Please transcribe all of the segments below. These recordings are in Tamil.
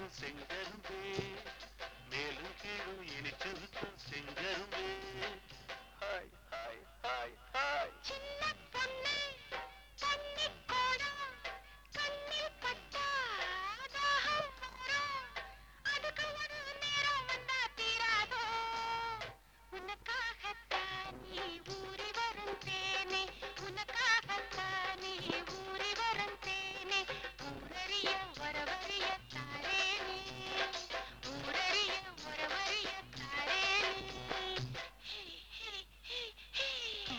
இனிச்சிருக்கும் செங்கரும்பே மேலும் கீழும் இனிச்சிருக்கும் செங்கரும்பே ஹாய் ஹாய் ஹாய் ஹாய் சின்ன பொண்ணு தண்ணிக் குடம் கண்ணில் பட்டா தாகம் வரும். அதுக்கு ஒரு நேரம் வந்தா தீராதோ. உனக்காகத்தானே ஊறி வரும் தேனே, உனக்காகத்தானே ஊறி வரும் தேனே. ஊரறிய வரவறிய தாரேனே, ஊரறிய வரவறிய தாரேனே. ஹே, ஹே, ஹே, ஹே.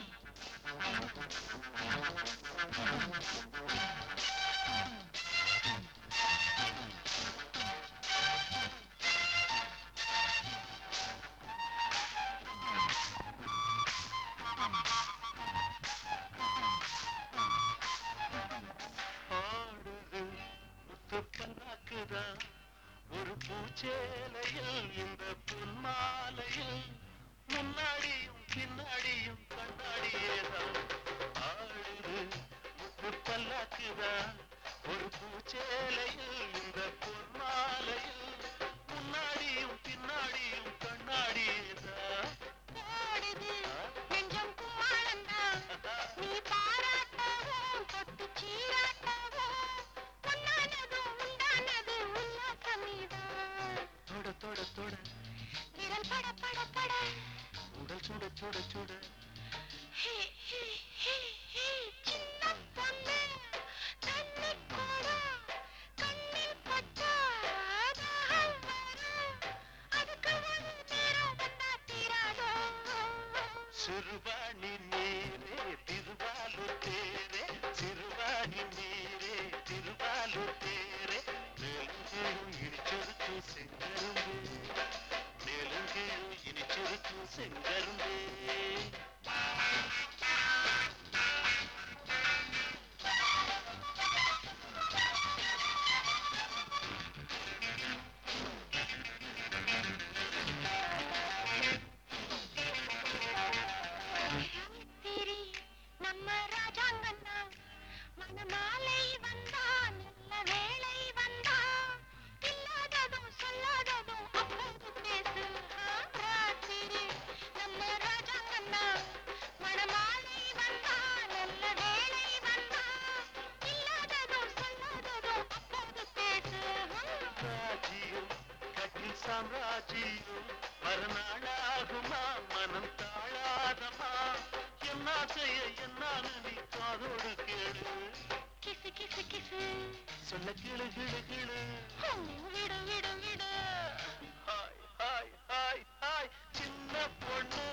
ஆடுது முத்துப்பல்லாக்குதா ஒரு பூச்சேலையில் இந்த பொன்மாலையில் முன்னாடியும் பின்னாடியும் கண்ணாடியேதான் ஆடுது முத்துப்பல்லாக்குதா ஒரு பூச்சேலையில் இந்த பொன்மாலையில் முன்னாடியும் பின்னாடியும் கண்ணாடியேதான் ஓடுது நெஞ்சம் கும்மாளம்தான். நீ பாராட்டவும், தொட்டு சீராட்டவும், பொன்னானதும் உண்டானது உல்லாசமேதான். தொட தொட தொட விரல் பட பட பட. உடல் சுட சுட சுட ஹே, ஹே, ஹே, ஹே. சின்ன பொண்ணு, தண்ணிக் குடம், கண்ணில் பட்டா தாகம் வரும். அதுக்கு ஒரு நேரம் வந்தா தீராதோ சிறுவாணி நீரே திருவாலு தேரே சிறுவாணி நீரே திருவாலு தேரே மேலும் கீழும் இடிச்சொருக்கு செங்கரும்பு மேலும் கீழும் இடிச்சொருக்கு செங்கரும்பே ராத்திரி நம்ம ராஜாங்கண்ணா மணமாலை வந்தா நல்ல வேளை வந்தா இல்லாததும் சொல்லாததும் அப்போது பேசு ஆ, ராத்திரி நம்ம ராஜாங்கண்ணா மணமாலை வந்தா நல்ல வேளை வந்தா இல்லாததும் சொல்லாததும் அப்போது பேசு ராஜ்யம் கட்டில் சாம்ராஜ்யம் மறுநாளாகுமா மனம் தாழாதமா என்ன செய்ய என்னான்னு நீ காதோடு கேளு கிசு கிசு கிசு சொல்ல கிளு கிளு கிளு ஹோ, விடு விடு விடு ஹாய் ஹாய் ஹாய் ஹாய் சின்ன பொண்ணு